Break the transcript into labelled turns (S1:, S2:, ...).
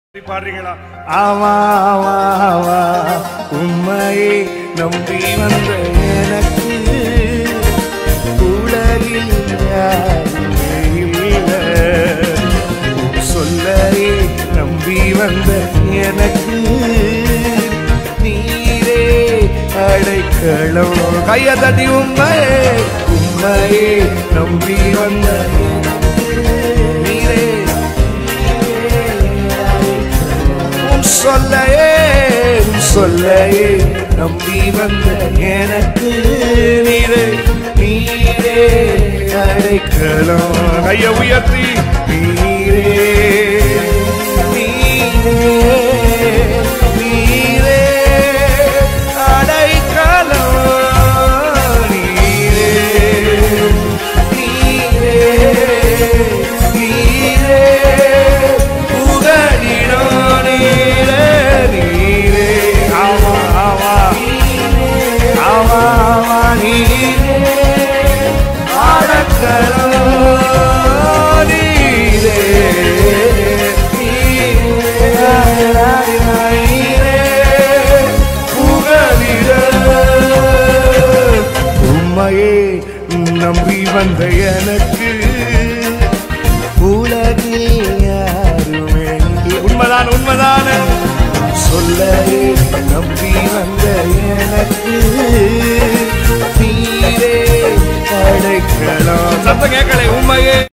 S1: பாடுறீங்களா
S2: ஆமா ஆமா ஆமா உண்மையை நம்பி வந்த எனக்கு உலகில் யாருமே இல்லை. சொல்லையே நம்பி வந்த எனக்கு நீரே அடைக்கலம் கைய தட்டி உண்மையே உண்மையே நம்பி வந்த எனக்கு நீரே உம் சொல்லையே உம் சொல்லையே நம்பி வந்த எனக்கு நீரே நீரே அடைக்கலம் கைய உயர்த்தி நீரே நீரே நீரே அடைக்கலம் நீரே நீரே நீரே புகழிடம் நீரே நீரே ஆமா ஆமா ஆமா ஆமா நீரே அடக்கலம் நீரே நீரே நீரே புகழிடம் உண்மையே நம்பி வந்த எனக்கு உலகில் யாருமே இல்லை. உண்மைதான் உண்மைதான சொல்லையே நம்பி வந்த எனக்கு நீரே அடைக்கலாம்
S1: சத்தம் கேட்கலை உண்மையே